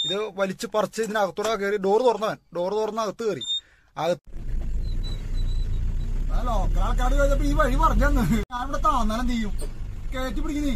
ഇത് വലിച്ച് പറിച്ച് ഇതിനകത്തൂടെ കയറി ഡോർ തുറന്നവൻ ഡോർ തുറന്ന് അകത്ത് കയറി അകത്ത് ലോക്കൽ ആൾക്കാർ കഴിഞ്ഞപ്പോ ഈ വഴി പറഞ്ഞു തന്നു ഞാനിവിടെ താന്നാലും ചെയ്യും കയറ്റി പിടിക്കുന്നേ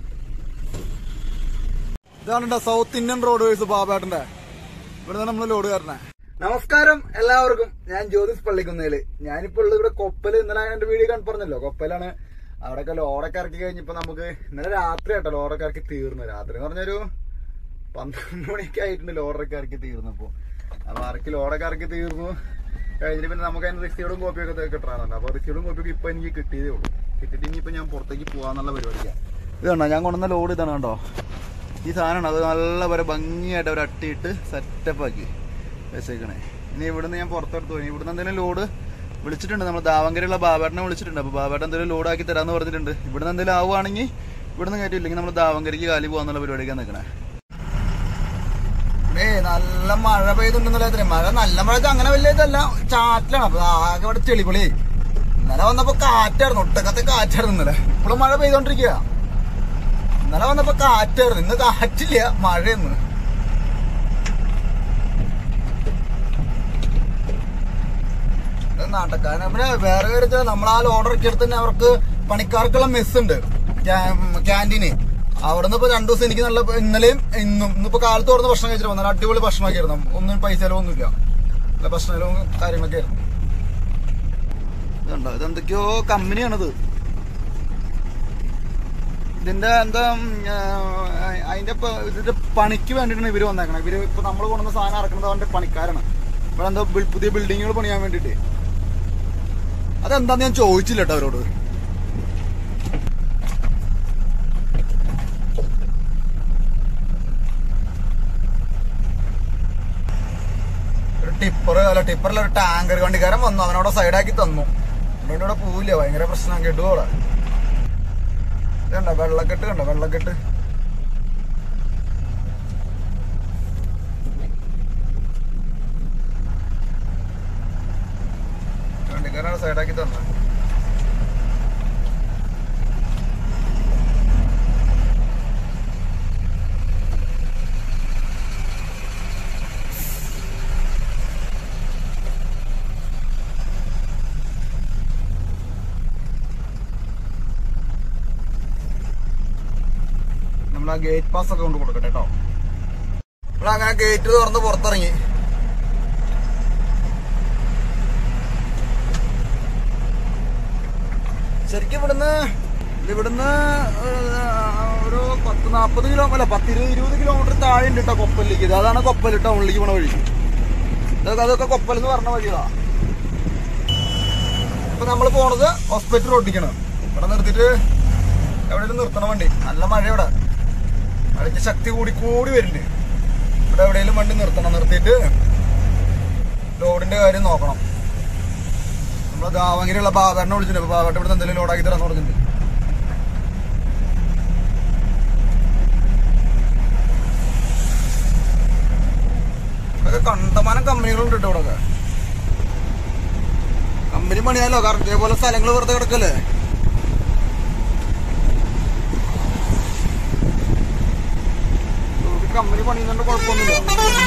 ഇതാണ് സൗത്ത് ഇന്ത്യൻ റോഡ്വേഴ്സ് ബാബേട്ടന്റെ ഇവിടെ നമ്മൾ ലോഡ് കയറണേ നമസ്കാരം എല്ലാവർക്കും ഞാൻ ജ്യോതിസ് പള്ളിക്കുന്നേല് ഞാനിപ്പോ ഉള്ളത് ഇവിടെ കൊപ്പല് ഇന്നലെ ഞാൻ എന്റെ വീഡിയോ കണ്ടു പറഞ്ഞല്ലോ കൊപ്പലാണ് അവിടെയൊക്കെ ലോറൊക്കെ ഇറക്കി കഴിഞ്ഞപ്പോ നമുക്ക് ഇന്നലെ രാത്രി ആട്ടോ ലോറൊക്കെ ഇറക്കി തീർന്നു രാത്രി എന്ന് പറഞ്ഞൊരു പന്ത്രണ്ട് മണിയൊക്കെ ആയിട്ടുണ്ട് ലോറൊക്കെ ഇറക്കി തീർന്നപ്പോ അപ്പൊ ഇറക്കി ലോറൊക്കെ ഇറക്കി തീർന്നു കഴിഞ്ഞിട്ട് പിന്നെ നമുക്ക് അതിന് റിസീവറും കോപ്പിയൊക്കെ കിട്ടാറുണ്ട് അപ്പൊ റിസീവറും കോപ്പിയൊക്കെ ഇപ്പൊ എനിക്ക് കിട്ടിയതേ ഉള്ളൂ കിട്ടിയിട്ട് ഇനിയിപ്പോ ഞാൻ പുറത്തേക്ക് പോവാന്നുള്ള പരിപാടിയാണ് ഇത് കണ്ടോ ഞാൻ കൊണ്ടുവന്ന ലോഡ് ഇതാണ് കണ്ടോ ഈ സാധനമാണ് അത് നല്ല പോലെ ഭംഗിയായിട്ട് അവർ അട്ടിയിട്ട് സെറ്റപ്പ് ആക്കി വെച്ചേക്കണേ ഇനി ഇവിടുന്ന് ഞാൻ പുറത്തെടുത്ത് പോയി ഇവിടുന്ന് എന്തെങ്കിലും ലോഡ് വിളിച്ചിട്ടുണ്ട് നമ്മൾ ദാവങ്കരയുള്ള ബാബേട്ടനെ വിളിച്ചിട്ടുണ്ട് അപ്പോൾ ബാബേട്ടൻ എന്തെങ്കിലും ലോഡ് ആക്കി തരാമെന്ന് പറഞ്ഞിട്ടുണ്ട് ഇവിടുന്ന് എന്തെങ്കിലും ആവുകയാണെങ്കിൽ ഇവിടുന്ന് കയറ്റില്ലെങ്കിൽ നമ്മൾ ദാവങ്കരയ്ക്ക് കാലി പോകാന്നുള്ള പരിപാടിക്കാൻ നിൽക്കണേ ഏ നല്ല മഴ പെയ്തുണ്ടെന്നല്ലേ മഴ നല്ല മഴ അങ്ങനെ വലിയ ഇതല്ല ചാറ്റിലാണ് അപ്പൊ ആകെ ഇവിടെ ചെളിപൊളി ഇന്നലെ വന്നപ്പോ കാറ്റായിരുന്നു ഒട്ടക്കത്തെ കാറ്റായിരുന്നു ഇന്നലെ ഇപ്പോഴും മഴ പെയ്തോണ്ടിരിക്കുക ഇന്നലെ വന്നപ്പോ കാറ്റായിരുന്നു ഇന്ന് കാറ്റില്ല മഴയെന്ന് നാട്ടക്കാരൻ പിന്നെ വേറെ കാര്യം വെച്ചാൽ നമ്മൾ ആ ലോഡ് ഇറക്കിയെടുത്ത് തന്നെ അവർക്ക് പണിക്കാർക്കുള്ള മെസ് ഉണ്ട് ക്യാൻറ്റീന് അവിടെ നിന്ന് ഇപ്പൊ രണ്ടു ദിവസം എനിക്ക് നല്ല ഇന്നലെയും ഇന്നും ഇന്നിപ്പോ കാലത്ത് തുറന്ന് ഭക്ഷണം കഴിച്ചിട്ട് വന്നു അടിപൊളി ഭക്ഷണമൊക്കെ ആയിരുന്നു ഒന്നും പൈസ ചെലവൊന്നുമില്ല നല്ല ഭക്ഷണ ചെലവും കാര്യങ്ങളൊക്കെ ആയിരുന്നു ഇതുണ്ടോ ഇതെന്തൊക്കെയോ കമ്പനിയാണിത് ഇതിന്റെ എന്താ ഉം, ആ, അതിന്റെ പ- ഇതിന്റെ പണിക്ക് വേണ്ടിയിട്ടാണ് ഇവര് വന്നേക്കണം ഇവര് ഇപ്പൊ നമ്മൾ കൊണ്ടുവന്ന സാധനം ഇറക്കുന്നത് അവന്റെ പണിക്കാരാണ് ഇവിടെ എന്തോ ബിൽ- പുതിയ ബിൽഡിങ്ങുകൾ പണിയാൻ വേണ്ടിട്ട് അതെന്താന്ന് ഞാൻ ചോദിച്ചില്ല കേട്ടോ അവരോട് ഒരു ടിപ്പർ അല്ല ടിപ്പറിൽ ഒരു ടാങ്കർ വണ്ടിക്കാരൻ വന്നു അവനവിടെ സൈഡാക്കി തന്നു അതുകൊണ്ട് ഇവിടെ പോവില്ല ഭയങ്കര പ്രശ്നം കേട്ടു അവിടെ ഇതുണ്ടോ വെള്ളക്കെട്ട് കണ്ടോ വെള്ളക്കെട്ട് വണ്ടിക്കാരൻ സൈഡാക്കി തന്നു നമ്മൾ ആ ഗേറ്റ് പാസ് ഒക്കെ കൊണ്ട് കൊടുക്കട്ടെ കേട്ടോ നമ്മൾ അങ്ങനെ ഗേറ്റ് തുറന്ന് പുറത്തിറങ്ങി ശരിക്കും ഇവിടുന്ന് ഇവിടുന്ന് ഒരു പത്ത് നാൽപ്പത് കിലോ അല്ല പത്ത് ഇരുപത് ഇരുപത് കിലോമീറ്റർ താഴെ ഉണ്ട് കേട്ടോ കൊപ്പലിലേക്ക് ഇത് അതാണ് കൊപ്പൽ ടൗണിലേക്ക് പോണ വഴി ഇതൊക്കെ അതൊക്കെ കൊപ്പൽ എന്ന് പറഞ്ഞ വഴിയാ ഇപ്പൊ നമ്മൾ പോണത് ഹോസ്പിറ്റൽ റോഡിക്കാണ് ഇവിടെ നിർത്തിയിട്ട് എവിടെയെങ്കിലും നിർത്തണം വണ്ടി നല്ല മഴ ഇവിടെ മഴയ്ക്ക് ശക്തി കൂടി കൂടി വരുന്നുണ്ട് ഇവിടെ എവിടെയെങ്കിലും വണ്ടി നിർത്തണം നിർത്തിയിട്ട് ലോഡിന്റെ കാര്യം നോക്കണം നമ്മള് ദാവങ്കിലുള്ള ബാബാറിനെ വിളിച്ചിട്ടുണ്ട് അപ്പൊ ബാബാട്ട് ഇവിടെ എന്തെങ്കിലും ലോഡാക്കി തരാന്ന് പറഞ്ഞിട്ടുണ്ട് ഇതൊക്കെ കണ്ടമാനം കമ്പനികളുണ്ട് കേട്ടോ ഇവിടെ കമ്പനി പണിയാലോ കാരണം ഇതേപോലെ സ്ഥലങ്ങൾ വെറുതെ കിടക്കല്ലേ നമുക്ക് കമ്പനി പണിയുന്നുണ്ട് കുഴപ്പമൊന്നുമില്ല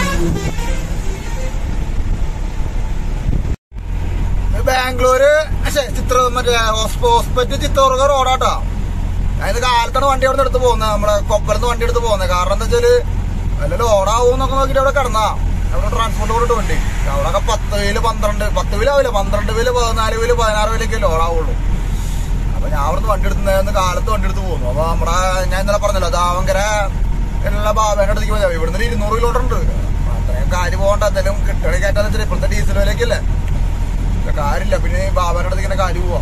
ഇത് ബാംഗ്ലൂര് പക്ഷേ ചിത്ര മറ്റേ ഹോസ്പിറ്റൽ ചിത്തോർഗ റോഡാട്ടോ അതായത് കാലത്താണ് വണ്ടി അവിടെ എടുത്ത് പോകുന്നത് നമ്മളെ കൊപ്പലത്ത് വണ്ടി എടുത്ത് പോകുന്നത് കാരണം എന്താ വെച്ചാല് വല്ല ലോഡാവും എന്നൊക്കെ നോക്കിട്ട് അവിടെ കിടന്നാ അവിടെ ട്രാൻസ്പോർട്ട് കൊണ്ടിട്ട് വണ്ടി അവിടെയൊക്കെ പത്ത് വീല് പന്ത്രണ്ട് പത്ത് വീലാവില്ല പന്ത്രണ്ട് വീല് പതിനാല് വീല് പതിനാറ് വീലൊക്കെ ലോഡാവുള്ളൂ അപ്പൊ ഞാൻ അവിടുന്ന് വണ്ടി എടുത്ത് കാലത്ത് വണ്ടി എടുത്ത് പോകുന്നു അപ്പൊ നമ്മുടെ ഞാൻ ഇന്നലെ പറഞ്ഞല്ലോ ദാവങ്കര എന്നുള്ള ബാബേന്റെ അടുത്തേക്ക് പോയാൽ ഇവിടുന്ന് ഒരു ഇരുന്നൂറ് കിലോമീറ്റർ ഉണ്ട് അപ്പൊ അത്രയും കാര്യം പോകണ്ട എന്തെങ്കിലും കിട്ടണി കയറ്റാന്ന് വെച്ചാൽ ഇപ്പോഴത്തെ ഡീസൽ വിലയൊക്കെയല്ലേ ഇല്ല കാര്യമില്ല പിന്നെ ഈ ബാബേന്റെ അടുത്ത് ഇങ്ങനെ കാര്യം പോവാ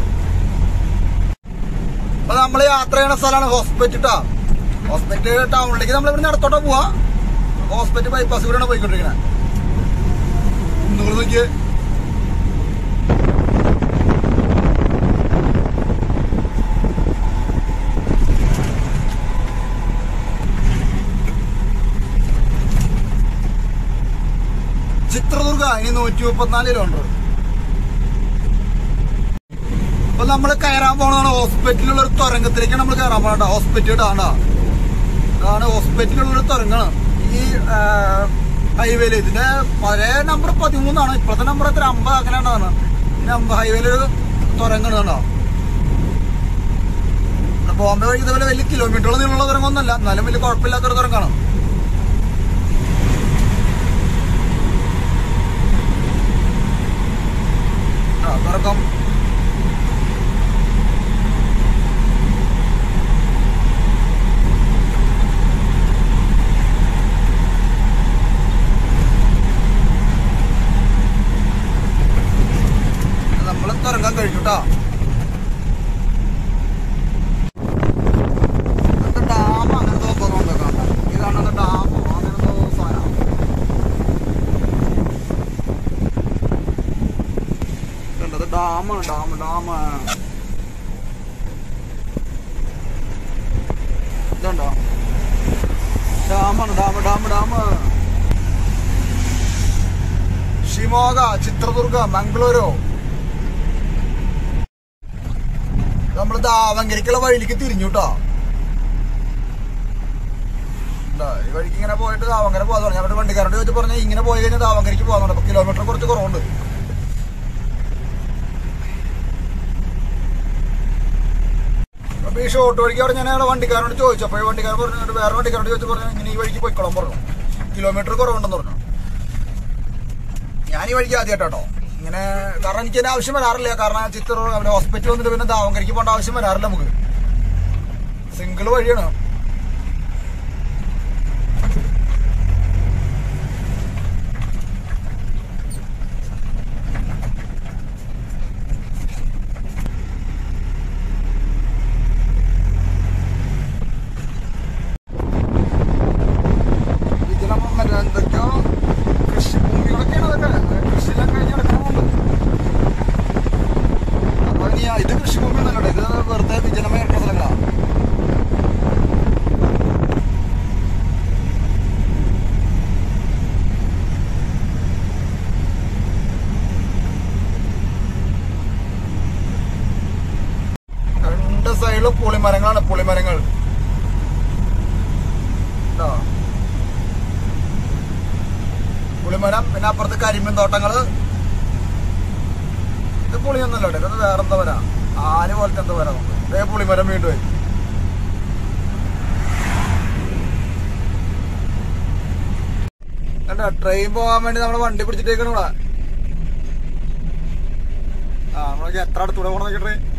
അപ്പൊ നമ്മള് യാത്ര ചെയ്യണ സ്ഥലമാണ് ഹോസ്പിറ്റൽ ട്ടാ ഹോസ്പിറ്റൽ ടൗണിലേക്ക് നമ്മൾ ഇവിടെ നടത്തോട്ടെ പോവാ ഹോസ്പിറ്റൽ ബൈപ്പാസ് കൂടെയാണ് പോയിക്കൊണ്ടിരിക്കണേ നിങ്ങൾ നോക്കിയേ ചിത്രദുർഗ ഇനി നൂറ്റി മുപ്പത്തിനാല് കിലോമീറ്റർ അപ്പൊ നമ്മൾ കയറാൻ പോണതാണ് ഹോസ്പിറ്റലിലുള്ള ഒരു തുരങ്കത്തിലേക്കാണ് നമ്മൾ കയറാൻ പോകണ്ട ഹോസ്പിറ്റൽ ഇടാണ്ട ഇതാണ് ഹോസ്പിറ്റലിലുള്ള ഒരു തുരങ്കാണ് ഈ ഹൈവേയിൽ ഇതിന്റെ പഴയ നമ്പർ പതിമൂന്നാണ് ഇപ്പോഴത്തെ നമ്പർ എത്ര അമ്പത് അങ്ങനെയാണെന്നാണ് ഈ ഹൈവേയിൽ ഒരു തുരങ്കണുണ്ടോ ബോംബെ വഴി ഇതുപോലെ വലിയ കിലോമീറ്ററുകൾ നീളമുള്ള തുരങ്കമൊന്നുമല്ല എന്നാലും വലിയ കുഴപ്പമില്ലാത്തൊരു തുരങ്കാണ് ആ തുറക്കം നമ്മൾ തുറക്കാൻ കഴിഞ്ഞു കേട്ടോ ഡാം അങ്ങനത്തെ തോന്നുന്നുണ്ട് കാണാൻ ഇതാണ് ഡാമോ അങ്ങനത്തെ സാധനം കണ്ടത് ഡാമാണ് ഡാം ഡാം ഇതുണ്ടോ ഡാമാണ് dam dam dam Shimoga Chitradurga Mangaluru നമ്മള് ദാവങ്കരിക്കുള്ള വഴിയിലേക്ക് തിരിഞ്ഞു കേട്ടോ ഇതാ, ഈ വഴിക്ക് ഇങ്ങനെ പോയിട്ട് ദാവങ്കര പോകാൻ പറഞ്ഞു അവിടെ വണ്ടിക്കാരോട് ചോദിച്ചു പറഞ്ഞാൽ ഇങ്ങനെ പോയി കഴിഞ്ഞാൽ ദാവങ്കരിക്ക് പോകാൻ അപ്പൊ കിലോമീറ്റർ കുറച്ച് കുറവുണ്ട് അപ്പൊ ഈ ഷോർട്ട് വഴിക്ക് പറഞ്ഞാൽ ഞാൻ അവിടെ വണ്ടിക്കാരോട് ചോദിച്ചു അപ്പൊ ഈ വണ്ടിക്കാരൻ പറഞ്ഞു എന്നിട്ട് വേറെ വണ്ടിക്കാരോട് ചോദിച്ചു പറഞ്ഞു ഇങ്ങനെ ഈ വഴിക്ക് പോയിക്കോളാൻ പറഞ്ഞു കിലോമീറ്റർ കുറവുണ്ടെന്ന് പറഞ്ഞു ഞാൻ ഈ വഴിക്ക് ആദ്യമായിട്ടോ ഇങ്ങനെ കാരണം എനിക്ക് അതിന് ആവശ്യം വരാറില്ല കാരണം ചിത്ര അവിടെ ഹോസ്പിറ്റൽ വന്നിട്ട് പിന്നെ ദാവങ്കരിക്ക് പോകേണ്ട ആവശ്യം വരാറില്ല നമുക്ക് സിംഗിൾ വഴിയാണ് ഇതിലപ്പം മറ്റേ എന്തൊക്കെയോ കൃഷിഭൂമികളൊക്കെയാണ് അതൊക്കെ കൃഷിയെല്ലാം കഴിഞ്ഞ് നടക്കുന്നുണ്ട് അപ്പൊ ഇനി ഇത് കൃഷിഭൂമി ഒന്നല്ലോ ഇത് വെറുതെ വിജനമായ സ്ഥലങ്ങളാ രണ്ട് സൈഡിലും പുളിമരങ്ങളാണ് പുളിമരങ്ങൾ ഉണ്ടോ പുളിമരം പിന്നെ അപ്പുറത്ത് കരിമ്പിൻ തോട്ടങ്ങള് ഇത് പുളിയൊന്നുമല്ല കേട്ടോ ഇത് വേറെന്താ വരാ ആന പോലത്തെ എന്താ വരാ ഇതേ പുളിമരം വീണ്ടും ആയി കണ്ടോ ട്രെയിൻ പോകാൻ വേണ്ടി നമ്മള് വണ്ടി പിടിച്ചിട്ടേക്കാണ് ഇവിടെ ആ നമ്മളൊക്കെ എത്ര അടുത്തൂടെ പോകണം നോക്കി ട്രെയിൻ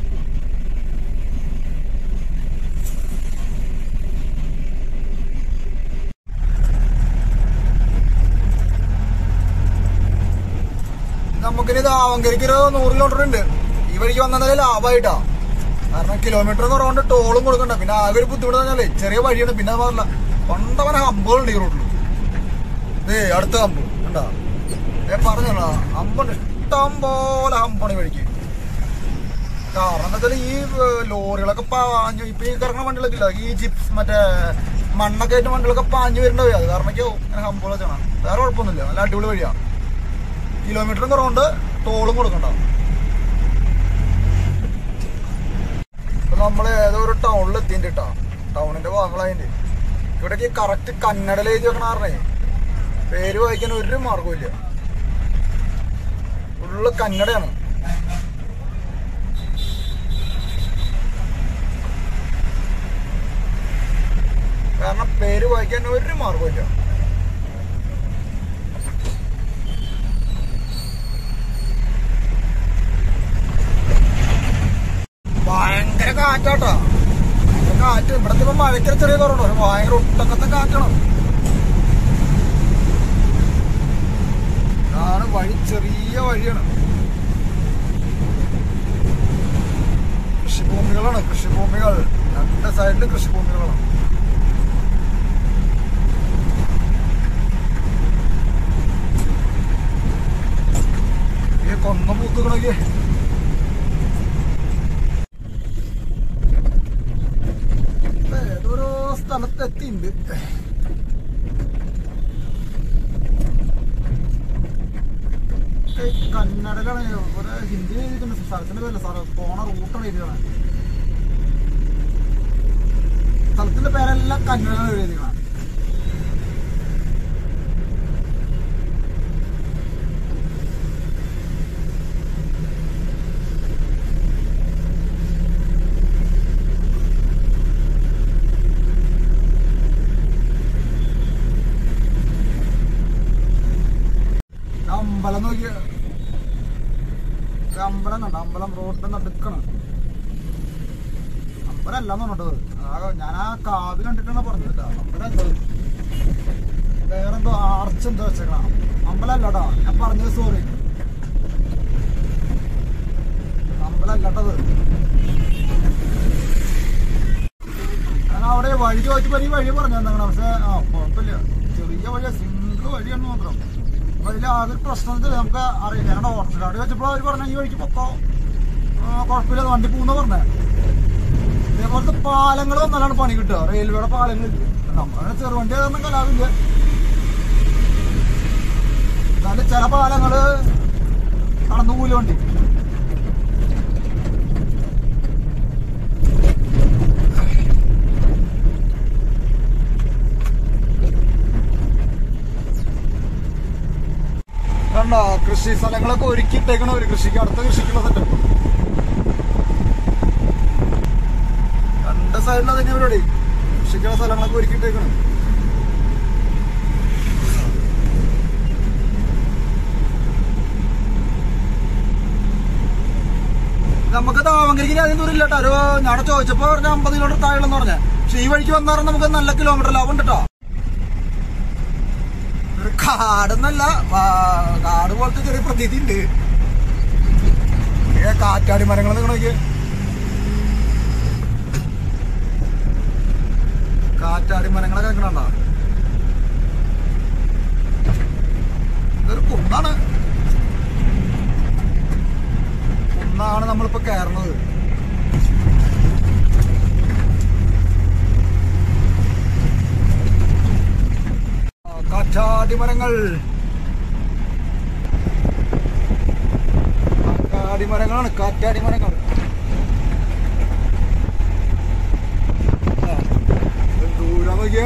നമുക്കിനി ദാവങ്കരിക്ക് ഒരു നൂറ് കിലോമീറ്റർ ഉണ്ട് ഈ വഴിക്ക് വന്നത് ലാഭമായിട്ടാ കാരണം കിലോമീറ്റർ കുറവുണ്ട് ടോളും കൊടുക്കണ്ട പിന്നെ ആകെ ഒരു ബുദ്ധിമുട്ട് പറഞ്ഞാലേ ചെറിയ വഴിയാണ് പിന്നെ പറഞ്ഞ കൊണ്ടവന ഹമ്പുകളുണ്ട് ഈ റോഡിൽ ഏ അടുത്ത ഹമ്പ് ഉണ്ടാ ഏ പറഞ്ഞോ ഹമ്പുണ്ട് ഇഷ്ടം പോലെ ഹമ്പാണ് ഈ വഴിക്ക് കാരണം എന്താ വെച്ചാൽ ഈ ഏ, ലോറികളൊക്കെ പാഞ്ഞു ഇപ്പൊ ഈ കിടക്കുന്ന വണ്ടികളൊക്കെ ഇല്ല ഈ ജിപ്സ് മറ്റേ മണ്ണൊക്കെ ആയിട്ട് വണ്ടികളൊക്കെ പാഞ്ഞു വരുന്നുണ്ടാവും അത് കാരണമൊക്കെ ഇങ്ങനെ ഹമ്പുകളൊക്കെ ആണ് വേറെ കുഴപ്പമൊന്നുമില്ല നല്ല അടിപൊളി വഴിയാ കിലോമീറ്ററും കുറവുണ്ട് ടോളും കൊടുക്കണ്ട ഇപ്പൊ നമ്മള് ഏതോ ഒരു ടൗണിൽ എത്തിയിട്ടാ ടൗണിന്റെ ഭാഗങ്ങളതിന്റെ ഇവിടേക്ക് കറക്റ്റ് കന്നഡയിൽ എഴുതി വെക്കണ കാരണേ പേര് വായിക്കാൻ ഒരു മാർഗവും ഇല്ല ഫുള്ള് കന്നഡയാണ് കാരണം പേര് വായിക്കാൻ ഒരു മാർഗവും ഇല്ല ഭയങ്കര കാറ്റാട്ടാ ഭയങ്കര കാറ്റ് ഇവിടത്തെ ഇപ്പൊ മഴയ്ക്ക് ചെറിയ കുറവുണ്ടോ പക്ഷെ ഭയങ്കര ഒട്ടക്കത്തെ കാറ്റാണ് ഇതാണ് വഴി ചെറിയ വഴിയാണ് കൃഷിഭൂമികളാണ് കൃഷിഭൂമികൾ രണ്ട് സൈഡിലും കൃഷിഭൂമികളാണ് ഈ കൊന്ന പൂത്തുകളൊക്കെ ഏതൊരു സ്ഥലത്ത് എത്തിയിട്ടുണ്ട് കന്നഡയിലാണ് ഒരു ഹിന്ദി എഴുതിയിട്ടുണ്ട് സ്ഥലത്തിന്റെ പേരല്ല സാറ് പോണ റൂട്ടാണ് എഴുതിയാണ് സ്ഥലത്തിന്റെ പേരെല്ലാം കന്നഡയിലാണ് എഴുതിയാണ് ഇത് അമ്പലം കണ്ട അമ്പലം റോഡിന്റെ നടുക്കണം അമ്പലം അല്ലാന്ന് പറഞ്ഞത് ആ ഞാൻ ആ കാവ് കണ്ടിട്ടാണ് പറഞ്ഞത് അമ്പലം എന്തത് വേറെന്തോ ആർച്ച് എന്തോ വെച്ചേക്കണം അമ്പലം അല്ലട്ടോ ഞാൻ പറഞ്ഞത് സോറി അമ്പലം അല്ലട്ടത് ഞാൻ അവിടെ വഴി ചോദിച്ചപ്പോ ഈ വഴി പറഞ്ഞു തന്നെ പക്ഷെ ആ കുഴപ്പമില്ല ചെറിയ വഴിയാ സിംഗിൾ വഴിയാണ് മാത്രം അപ്പൊ അതിൽ ആകെ ഒരു പ്രശ്നം എന്താ നമുക്ക് അറിയില്ല ഞങ്ങളുടെ ഓട്ടോസ്റ്റാർട്ട് വെച്ചപ്പോൾ അവർ പറഞ്ഞ ഈ വഴിക്ക് പൊക്കോ ആ, കുഴപ്പമില്ല വണ്ടി പോകുന്ന പറഞ്ഞേ ഇതേപോലത്തെ പാലങ്ങൾ വന്നാലാണ് പണി കിട്ടുക റെയിൽവേയുടെ പാലങ്ങൾ നമ്മുടെ ചെറുവണ്ടി കാരണം കലാവില്ല എന്നാലും ചില പാലങ്ങള് കടന്നു പോലും വണ്ടി കണ്ടോ കൃഷി സ്ഥലങ്ങളൊക്കെ ഒരുക്കിയിട്ടേക്കണ ഒരു കൃഷിക്ക് അടുത്ത കൃഷിക്കുള്ള സെറ്റപ്പ് രണ്ട് സൈഡിൽ അതിന് പരിപാടി കൃഷിക്കുള്ള സ്ഥലങ്ങളൊക്കെ ഒരുക്കിയിട്ടേക്കണം നമുക്ക് താവങ്കരിക്ക് അതിന് ദൂരം ഇല്ലട്ടോ ഒരു ഞാൻ ചോദിച്ചപ്പോ ഒരു അമ്പത് കിലോമീറ്റർ താഴെന്ന് പറഞ്ഞ പക്ഷെ ഈ വഴിക്ക് വന്നാറ് നമുക്ക് നല്ല കിലോമീറ്റർ ലാഭം ഉണ്ട് കേട്ടോ ഒരു കാടെന്നല്ല വാ- കാട് പോലത്തെ ചെറിയ പ്രതീതി ഉണ്ട് ഏ, കാറ്റാടി മരങ്ങൾ നിങ്ങൾ നോക്കിയേ കാറ്റാടി മരങ്ങളൊക്കെ നിൽക്കണോ ഇതൊരു കുന്നാണ് കുന്നാണ് നമ്മളിപ്പോ കയറുന്നത് ആ, കാറ്റാടി മരങ്ങൾ കാറ്റാടി മരങ്ങളാണ് കാറ്റാടി മരങ്ങൾ ആ, ഇത് ദൂരം നോക്കിയേ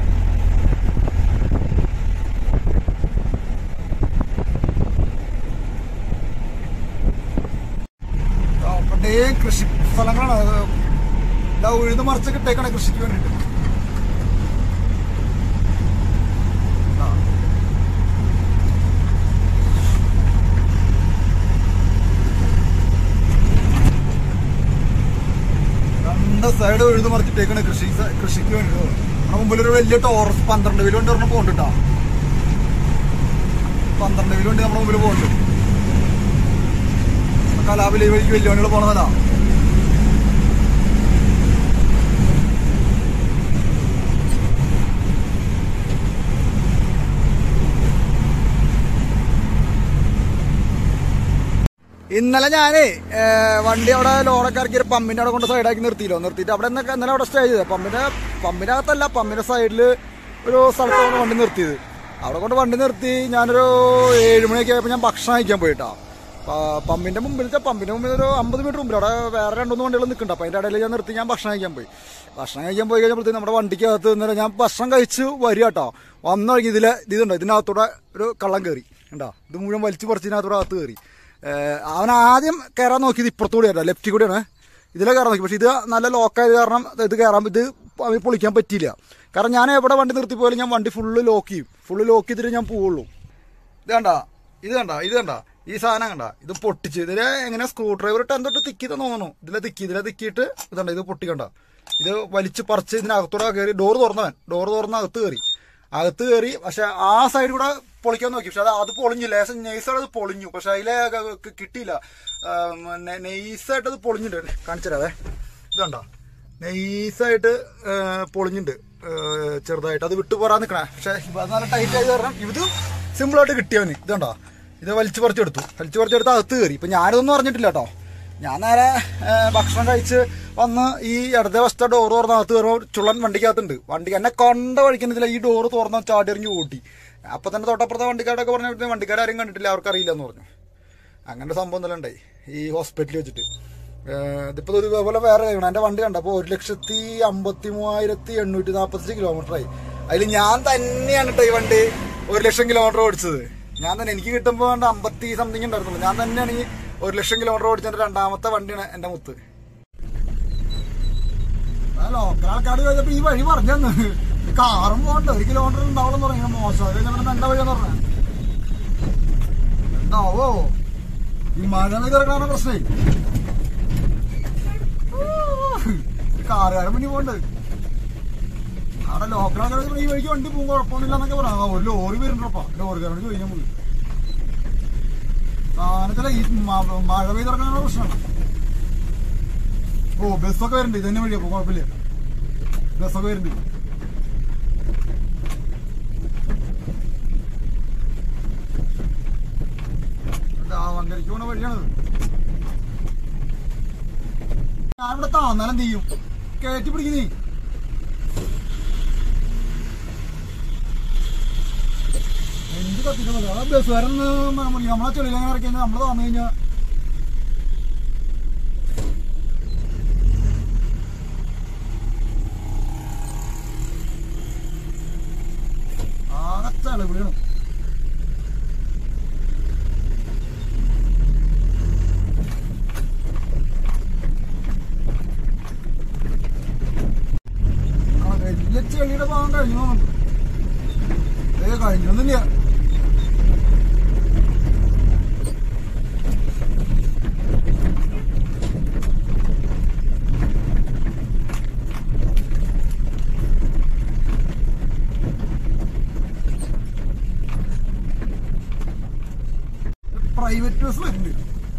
അവിടെ കൃഷി സ്ഥലങ്ങളാണ് അത് ഇതാ ഉഴുത് മറിച്ചൊക്കെ ഇട്ടേക്കണേ കൃഷിക്ക് വേണ്ടിട്ട് ആ. രണ്ട് സൈഡ് ഉഴുത് മറിച്ചിട്ടേക്കണേ കൃഷി സ- കൃഷിക്ക് വേണ്ടി നമ്മുടെ മുമ്പിൽ ഒരു വലിയ ടോറസ് പന്ത്രണ്ട് കിലോ വണ്ടി ഒരെണ്ണം പോകുന്നുണ്ട് കേട്ടോ പന്ത്രണ്ട് കിലോ വണ്ടി നമ്മുടെ മുമ്പിൽ പോകുന്നുണ്ട് കലാപിലെ വഴിക്ക് വലിയ വണ്ടികൾ പോണതല്ല ഇന്നലെ ഞാനേ ഏ, വണ്ടി അവിടെ ലോറൊക്കെ ഇറക്കി ഒരു പമ്പിന്റെ അവിടെ കൊണ്ട് സൈഡാക്കി നിർത്തിയില്ലോ നിർത്തിയിട്ട് അവിടെ നിന്നൊക്കെ ഇന്നലെ അവിടെ സ്റ്റേ ചെയ്തത് പമ്പിന്റെ പമ്പിന്റെ അകത്തല്ല പമ്പിന്റെ സൈഡിൽ ഒരു സ്ഥലത്താണ് വണ്ടി നിർത്തിയത് അവിടെ കൊണ്ട് വണ്ടി നിർത്തി ഞാനൊരു ഏഴ് മണിയൊക്കെ ആയപ്പോൾ ഞാൻ ഭക്ഷണം കഴിക്കാൻ പോയിട്ടാ പ- പമ്പിന്റെ മുമ്പിലത്തെ പമ്പിന്റെ മുമ്പിൽ ഒരു അമ്പത് മീറ്റർ മുമ്പിൽ അവിടെ വേറെ രണ്ടൊന്നും വണ്ടികൾ നിൽക്കുന്നുണ്ട് അപ്പോൾ അതിന്റെ ഇടയിൽ ഞാൻ നിർത്തി ഞാൻ ഭക്ഷണം കഴിക്കാൻ പോയി ഭക്ഷണം കഴിക്കാൻ പോയി കഴിഞ്ഞപ്പോഴത്തേക്ക് നമ്മുടെ വണ്ടിക്കകത്ത് ഇന്നലെ ഞാൻ ഭക്ഷണം കഴിച്ച് വരിക കേട്ടോ വന്ന വഴിക്ക് ഇതിലെ ഇതുണ്ടോ ഇതിനകത്തൂടെ ഒരു കള്ളം കയറി ഉണ്ടോ ഇത് മുഴുവൻ വലിച്ചു പറിച്ചതിനകത്തൂടെ അകത്ത് കയറി ഏഹ് അവൻ ആദ്യം കയറാൻ നോക്കിയത് ഇപ്പുറത്തൂടെ ആയിരുന്നു ലെഫ്റ്റിൽ കൂടെയാണ് ഇതിലെ കയറാൻ നോക്കി പക്ഷെ ഇത് നല്ല ലോക്കായത് കാരണം ഇത് കയറാൻ ഇത് അവന് പൊളിക്കാൻ പറ്റിയില്ല കാരണം ഞാൻ എവിടെ വണ്ടി നിർത്തി പോയാലും ഞാൻ വണ്ടി ഫുള്ള് ലോക്ക് ചെയ്യും ഫുള്ള് ലോക്ക് ചെയ്തിട്ട് ഞാൻ പോവുള്ളൂ ഇത് കണ്ട ഇത് കണ്ട ഇത് കണ്ട ഈ സാധനം കണ്ട ഇത് പൊട്ടിച്ച് ഇതിലെ എങ്ങനെ സ്ക്രൂ ഡ്രൈവർ ഇട്ട് എന്തൊട്ട് തിക്കി തോന്നുന്നു ഇതിലെ തിക്കി ഇതിലെ തിക്കിയിട്ട് ഇതുണ്ട് ഇത് പൊട്ടിക്കണ്ട ഇത് വലിച്ച് പറിച്ച് ഇതിനകത്തൂടെ കയറി ഡോർ തുറന്നവൻ ഡോർ തുറന്ന് അകത്ത് കയറി അകത്ത് കയറി പക്ഷെ ആ സൈഡ് കൂടെ പൊളിക്കാൻ നോക്കി പക്ഷെ അത് അത് പൊളിഞ്ഞില്ല ലേശം നൈസായിട്ട് അത് പൊളിഞ്ഞു പക്ഷെ അതിലെ ക- ക- കിട്ടിയില്ല നൈസായിട്ട് അത് പൊളിഞ്ഞിട്ടുണ്ട് കാണിച്ചുതരാവേ ഇതുണ്ടോ നൈസായിട്ട് പൊളിഞ്ഞിട്ടുണ്ട് ഏഹ് ചെറുതായിട്ട് അത് വിട്ടു പോരാൻ നിൽക്കണേ പക്ഷെ ഇപ്പൊ അത് നല്ല ടൈറ്റ് ആയത് കാരണം ഇത് സിമ്പിളായിട്ട് കിട്ടിയവന് ഇതുണ്ടോ ഇത് വലിച്ചു പറിച്ചെടുത്തു വലിച്ചു പറിച്ചെടുത്ത് അകത്ത് കയറി ഇപ്പൊ ഞാനിതൊന്നും അറിഞ്ഞിട്ടില്ല കേട്ടോ ഞാൻ നേരെ ഏഹ്, ഭക്ഷണം കഴിച്ച് വന്ന് ഈ ഇടത്തെ വശത്തെ ഡോർ തുറന്ന് അകത്ത് കയറുമ്പോൾ ചുള്ളൻ വണ്ടിക്കകത്തുണ്ട് വണ്ടി എന്നെ കണ്ട വഴിക്കുന്നതില്ല ഈ ഡോർ തുറന്ന് ചാടി ഇറങ്ങി ഓട്ടി അപ്പൊ തന്നെ തൊട്ടപ്പുറത്തെ വണ്ടിക്കാരൊക്കെ പറഞ്ഞ വണ്ടിക്കാരും കണ്ടിട്ടില്ല അവർക്ക് അറിയില്ല എന്ന് പറഞ്ഞു അങ്ങനെ സംഭവം എന്തെല്ലാം ഉണ്ടായി ഈ ഹോസ്പിറ്റലിൽ വെച്ചിട്ട് ഏഹ് ഇതിപ്പോ ഇത് ഇതേപോലെ വേറെ കഴിയണം എന്റെ വണ്ടി കണ്ടപ്പോ ഒരു ലക്ഷത്തി അമ്പത്തി മൂവായിരത്തി എണ്ണൂറ്റി നാപ്പത്തഞ്ച് കിലോമീറ്റർ ആയി അതിൽ ഞാൻ തന്നെയാണ് കേട്ടോ ഈ വണ്ടി ഒരു ലക്ഷം കിലോമീറ്റർ ഓടിച്ചത് ഞാൻ തന്നെ എനിക്ക് കിട്ടുമ്പോൾ വേണ്ട അമ്പത്തി സംതിങ് ഉണ്ടായിരുന്നുള്ളൂ ഞാൻ തന്നെയാണ് ഈ ഒരു ലക്ഷം കിലോമീറ്റർ ഓടിച്ചതിന്റെ രണ്ടാമത്തെ വണ്ടിയാണ് എന്റെ മുത്ത് ലോക്കൽ ആൾക്കാർ ചോദിച്ചപ്പോ ഈ വഴി പറഞ്ഞു കാറും പോകണ്ട ഒരു കിലോമീറ്റർ ഉണ്ടാവുള്ളൂ പറഞ്ഞു മോശം അത് കഴിഞ്ഞാൽ നല്ല വഴിയാന്ന് പറഞ്ഞ ഉണ്ടാവോ ഈ മഴ പെയ്തിറങ്ങാന പ്രശ്നേ കാറുകാരൻ മുന്നിൽ പോണ്ട് അവിടെ ലോക്കലാണെങ്കിൽ ഈ വഴിക്ക് വണ്ടി പോകും കുഴപ്പമൊന്നുമില്ല എന്നൊക്കെ പറയാം ആ, ഒരു ലോറി വരുന്നുണ്ടപ്പാ ലോറിക്കാരോട് ചോദിക്കാൻ നമുക്ക് സാധനത്തില ഈ മ- മഴ പെയ്തിറങ്ങാനുള്ള പ്രശ്നമാണ് ഓ ബസ്സൊക്കെ വരുന്നുണ്ട് ഇതന്നെ വഴി അപ്പൊ കുഴപ്പമില്ല ബസ്സൊക്കെ വരുന്നുണ്ട് ദാവങ്കരിക്ക് പോണ വഴിയാണത് ഞാനിവിടെ താന്നാലും എന്ത് ചെയ്യും കയറ്റി പിടിക്കുന്നേ എന്ത് കത്തിക്കുന്നത് ആ ബസ്സുകാരൻ നമ്മളെ ചെളിയിൽ അങ്ങനെ ഇറക്കി നമ്മള് താന്നു കഴിഞ്ഞാ ആകെ ചെലവിളിയാണ് ആ വലിയ ചെളിയുടെ ഭാഗം കഴിഞ്ഞു നമുക്ക് ഏ കഴിഞ്ഞൊന്നുമില്ല പ്രൈവറ്റ് ബസ് വരുന്നുണ്ട്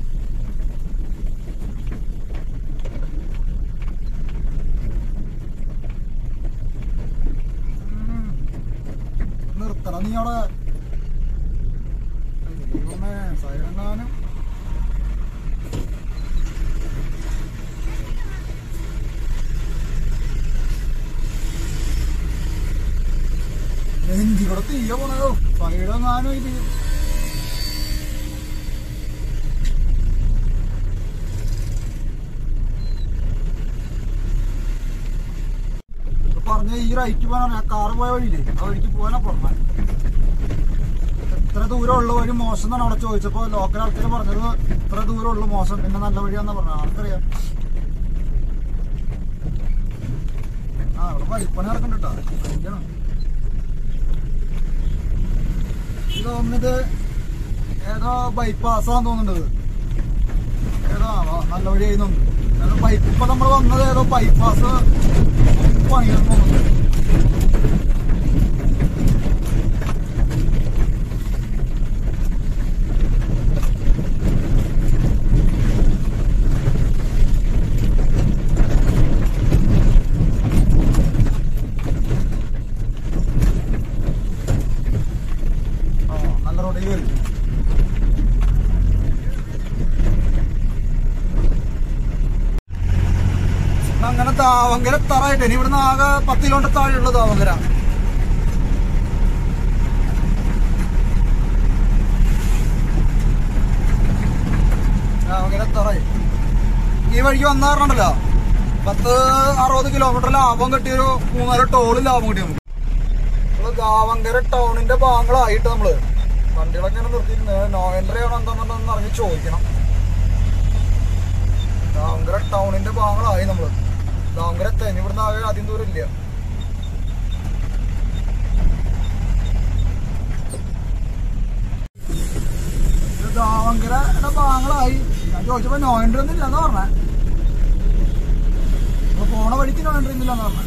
ഉം. നിർത്തണം നീ അവിടെ ദൈവമേ സൈഡെങ്ങാനും നെഞ്ചിവിടെ തീയ പോണോ സൈഡെങ്ങാനും ഇത് പറഞ്ഞ ഈ റൈറ്റ് പോകാൻ കാറ് പോയ വഴിയില്ലേ ആ വഴിക്ക് പോകാനാ പറഞ്ഞ ഇത്ര ദൂരമുള്ള വഴി മോശം എന്നാണ് അവിടെ ചോദിച്ചപ്പോ ലോക്കൽ ആൾക്കാർ പറഞ്ഞത് ഇത്ര ദൂരമുള്ള മോശം പിന്നെ നല്ല വഴിയാന്നാ പറഞ്ഞത് ആർക്കറിയാം ആ അവിടെ വഴിപ്പണി നടക്കണ്ടോ ഇത് തോന്നുന്നത് ഏതോ ബൈപ്പാസാന്ന് തോന്നുന്നുണ്ട് ഏതോ ആ, നല്ല വഴി ആയിരുന്നു ബൈക്ക് ഇപ്പൊ നമ്മൾ വന്നത് ഏതോ ബൈപ്പാസ് പണികൾ തോന്നുന്നുണ്ട് ആ നല്ല റോഡിൽ കയറി അങ്ങനെ താവങ്കര തറായിട്ട് ഇനി ഇവിടുന്ന് ആകെ പത്ത് കിലോമീറ്റർ താഴെയുള്ള താവങ്കര താവങ്കര തറായി ഈ വഴിക്ക് വന്ന പറഞ്ഞല്ലോ പത്ത് അറുപത് കിലോമീറ്റർ ലാഭം കിട്ടിയൊരു മൂന്നാല് ടോള് ലാഭം കിട്ടി നമുക്ക് നമ്മള് ദാവങ്കര ടൗണിന്റെ ഭാഗങ്ങളായിട്ട് നമ്മള് വണ്ടികളൊക്കെ ഇങ്ങനെ നിർത്തിയിരുന്നത് നോ എൻട്രി ആണോ എന്താണെന്നുണ്ടെന്ന് അറിഞ്ഞ് ചോദിക്കണം ദാവങ്കര ടൗണിന്റെ ഭാഗങ്ങളായി നമ്മള് ദാവങ്കര തന്നെ ഇവിടുന്ന് ആകെ അധികം ദൂരം ഇല്ല ഇത് ദാവങ്കരയുടെ ഭാഗങ്ങളായി ഞാൻ ചോദിച്ചപ്പോ നോ എൻട്രി ഒന്നും ഇല്ലെന്ന് പറഞ്ഞേ നമ്മള് പോണ വഴിക്ക് നോ എൻട്രി ഒന്നുമില്ലെന്ന് പറഞ്ഞേ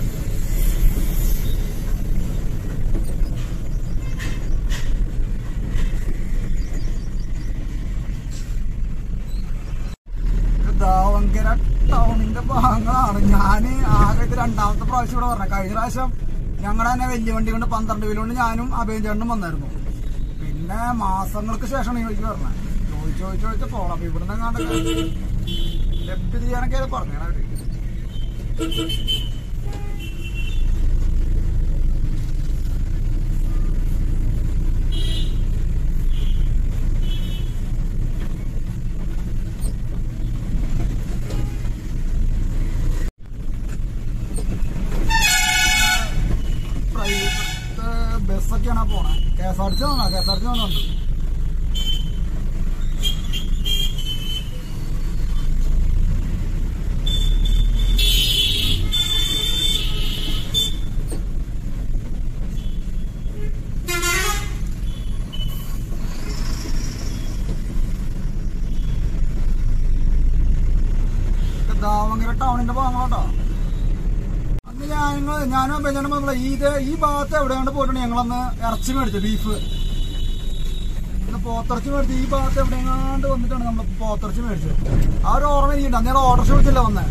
ഇത് ദാവങ്കര ടൗണിന്റെ ഭാഗങ്ങളാണ് ഞാന് ആകെ ഇത് രണ്ടാമത്തെ പ്രാവശ്യം ഇവിടെ പറഞ്ഞ കഴിഞ്ഞ പ്രാവശ്യം ഞങ്ങളുടെ തന്നെ വലിയ വണ്ടി കൊണ്ട് പന്ത്രണ്ട് കിലോ കൊണ്ട് ഞാനും അഭയം ചേട്ടനും വന്നായിരുന്നു പിന്നെ മാസങ്ങൾക്ക് ശേഷമാണ് ഈ വഴിക്ക് പറഞ്ഞത് ചോദിച്ചു ചോദിച്ചു ചോദിച്ചു പോണം അപ്പൊ ഇവിടുന്ന് കണ്ട ലഭ്യത ചെയ്യാനൊക്കെ പറഞ്ഞു അവര് പ്രൈവറ്റ് ബസ്സൊക്കെയാണ് പോണേ K S R T C വന്നോ K S R T C വന്നുണ്ട് ടൗണിന്റെ ഭാഗങ്ങളോട്ടോ അന്ന് ഞങ്ങൾ ഞാനും അഭിചാരം പറഞ്ഞ ഈ ഇത് ഈ ഭാഗത്ത് എവിടെയാണ്ട് പോയിട്ടുണ്ട് ഞങ്ങളന്ന് ഇറച്ചി മേടിച്ചു ബീഫ് പിന്നെ പോത്തിറച്ചി മേടിച്ചു ഈ ഭാഗത്ത് എവിടെയെങ്ങാണ്ട് വന്നിട്ടാണ് നമ്മൾ പോത്തിറച്ചി മേടിച്ചത് ആ ഒരു ഓർമ്മ എനിക്കുണ്ട് അന്നേരം ഓർഡർ വിളിച്ചില്ല വന്നേ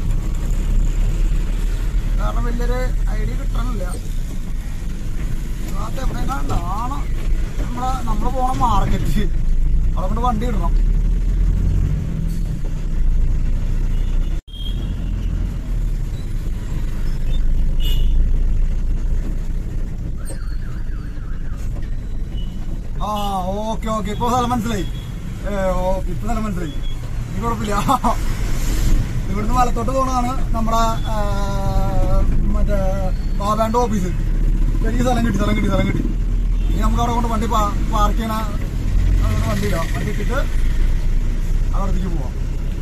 കാരണം വലിയൊരു ഐഡിയ കിട്ടണില്ല ഈ ഭാഗത്ത് എവിടെയെങ്ങാണ്ടാണ് നമ്മളെ നമ്മള് പോണ മാർക്കറ്റ് അവിടെ കൊണ്ട് വണ്ടി ഇടണം ആ ഓക്കെ ഓക്കെ ഇപ്പൊ സ്ഥലം മനസ്സിലായി ഏ ഓക്കെ ഇപ്പൊ സ്ഥലം മനസ്സിലായി ഇനി കുഴപ്പമില്ല ഇവിടുന്ന് വലത്തോട്ട് പോണതാണ് നമ്മുടെ ആ, മറ്റേ ബാബാന്റെ ഓഫീസ് എനിക്ക് സ്ഥലം കിട്ടി സ്ഥലം കിട്ടി സ്ഥലം കിട്ടി ഇനി നമുക്ക് അവിടെ കൊണ്ട് വണ്ടി പാർക്ക് ചെയ്യണ അവിടെ വണ്ടി ഇടാം വണ്ടി ഇട്ടിട്ട് അവിടത്തേക്ക് പോവാം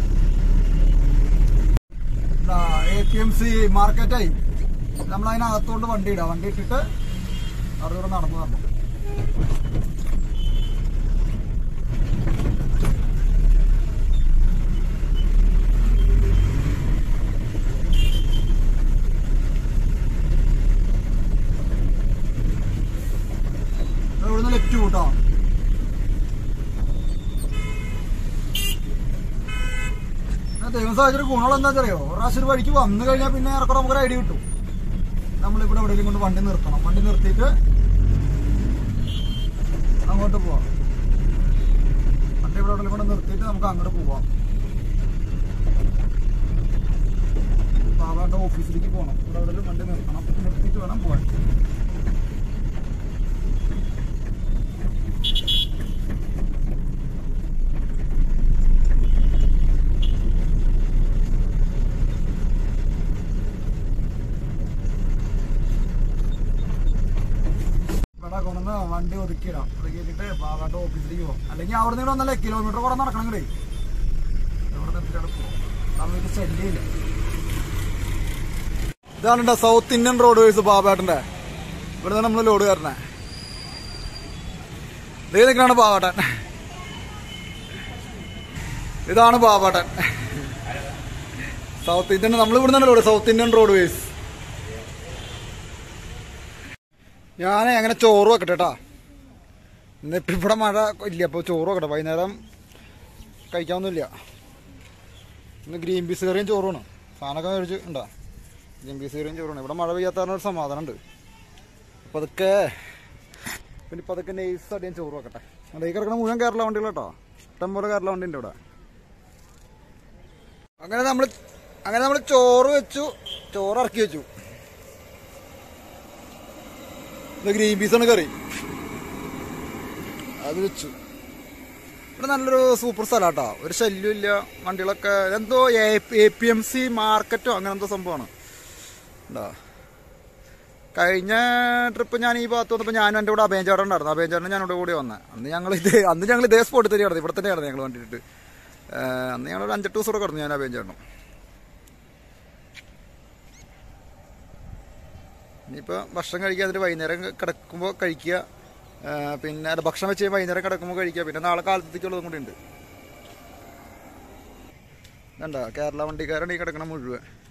എ പി എം സി മാർക്കറ്റായി നമ്മൾ അതിനകത്തോണ്ട് വണ്ടി ഇടാം വണ്ടി ഇട്ടിട്ട് അവിടെ കൂടെ നടന്നു തരണം ഇവിടുന്ന് ലെഫ്റ്റ് കൂട്ടോ ദൈവം സാഹചര്യം ഗുണങ്ങൾ എന്താ അറിയോ ഒരു പ്രാവശ്യം ഒരു വഴിക്ക് വന്നു കഴിഞ്ഞാൽ പിന്നെ ഏറെക്കുറെ നമുക്കൊരു ഐഡിയ കിട്ടും നമ്മളിവിടെ എവിടെയെങ്കിലും കൊണ്ട് വണ്ടി നിർത്തണം വണ്ടി നിർത്തിയിട്ട് അങ്ങോട്ട് പോവാം വണ്ടി ഇവിടെ എവിടെയെങ്കിലും കൊണ്ട് നിർത്തിയിട്ട് നമുക്ക് അങ്ങോട്ട് പോവാം ബാബാന്റെ ഓഫീസിലേക്ക് പോകണം ഇവിടെ എവിടെയെങ്കിലും വണ്ടി നിർത്തണം നിർത്തിയിട്ട് വേണം പോവാൻ ഇവിടെ കൊണ്ടുവന്ന് വണ്ടി ഒതുക്കിയിടാം ഒതുക്കിയിട്ട് ബാബാന്റെ ഓഫീസിലേക്ക് പോകാം അല്ലെങ്കിൽ അവിടെ നിന്ന് വന്നല്ലേ കിലോമീറ്റർ കൂടെ നടക്കണം കൂടെ ഇവിടെ നിർത്തിയിട്ട് പോകാം നമുക്ക് ശല്യമില്ല ഇതാണ് സൗത്ത് ഇന്ത്യൻ റോഡ് വേഴ്സ് ബാബാട്ടന്റെ ഇവിടെ നമ്മൾ ലോഡ് കയറണേ ഇതേ നിൽക്കണാണ് ബാബാട്ടൻ ഇതാണ് ബാബാട്ടൻ സൗത്ത് ഇന്ത്യൻ നമ്മൾ ഇവിടെ നിന്നാണ് load south Indian roadways ഞാൻ അങ്ങനെ ചോറ് വെക്കട്ടെ കേട്ടാ ഇന്നിപ്പോ ഇവിടെ മഴ ഇല്ല അപ്പോൾ ചോറ് വെക്കട്ടെ വൈകുന്നേരം കഴിക്കാവുന്നില്ല ഇന്ന് ഗ്രീൻ പീസ് കറിയും ചോറുമാണ് സാധനമൊക്കെ മേടിച്ച് ഉണ്ടാ ഗ്രീൻ പീസ് കറിയും ചോറുമാണ് ഇവിടെ മഴ പെയ്യാത്ത കാരണം ഒരു സമാധാനം ഉണ്ട് അപ്പോൾ അതൊക്കെ പിന്നെ ഇപ്പം അതൊക്കെ നൈസ് അടിയാൻ ചോറ് വെക്കട്ടെ അവിടെ ഈ കിടക്കണ മുഴുവൻ കേരള വണ്ടികൾ കേട്ടോ ഇഷ്ടം പോലെ കേരള വണ്ടി ഉണ്ട് ഇവിടെ അങ്ങനെ നമ്മൾ അങ്ങനെ നമ്മൾ ചോറ് വെച്ചു ചോറ് ഇറക്കി വെച്ചു ഇത് ഗ്രീൻ പീസാണ് കറി അത് വെച്ചു ഇവിടെ നല്ലൊരു സൂപ്പർ സ്ഥലം കേട്ടോ ഒരു ശല്യം ഇല്ല വണ്ടികളൊക്കെ എന്തോ എ പി എം സി മാർക്കറ്റോ അങ്ങനെ എന്തോ സംഭവമാണ് ഉണ്ടോ കഴിഞ്ഞ ട്രിപ്പ് ഞാൻ ഈ ഭാഗത്ത് വന്നപ്പോൾ ഞാനും എൻ്റെ കൂടെ അഭയം ചേട്ടൻ ഉണ്ടായിരുന്നു അഭയം ചേട്ടൻ ഞാനോട് കൂടി വന്നത് അന്ന് ഞങ്ങൾ ഇത് അന്ന് ഞങ്ങൾ ഇതേ സ്പോട്ടിൽ തന്നെ കിടന്നു ഇവിടെ തന്നെ കിടന്നു ഞങ്ങൾ വണ്ടിയിട്ട് അന്ന് ഞങ്ങൾ ഒരു അഞ്ചെട്ട് ദിവസം കൂടെ കിടന്നു ഞാൻ അഭയം ചേട്ടനും ഇനിയിപ്പോൾ ഭക്ഷണം കഴിക്കുക അതിൽ വൈകുന്നേരം കിടക്കുമ്പോൾ കഴിക്കുക ആ, പിന്നെ അല്ല, ഭക്ഷണം വെച്ച് വൈകുന്നേരം കിടക്കുമ്പോൾ കഴിക്കുക പിന്നെ നാളെ കാലത്തേക്കുള്ളതും കൂടി ഉണ്ട് ഇതണ്ട കേരള വണ്ടിക്കാരാണ് ഈ കിടക്കണ മുഴുവൻ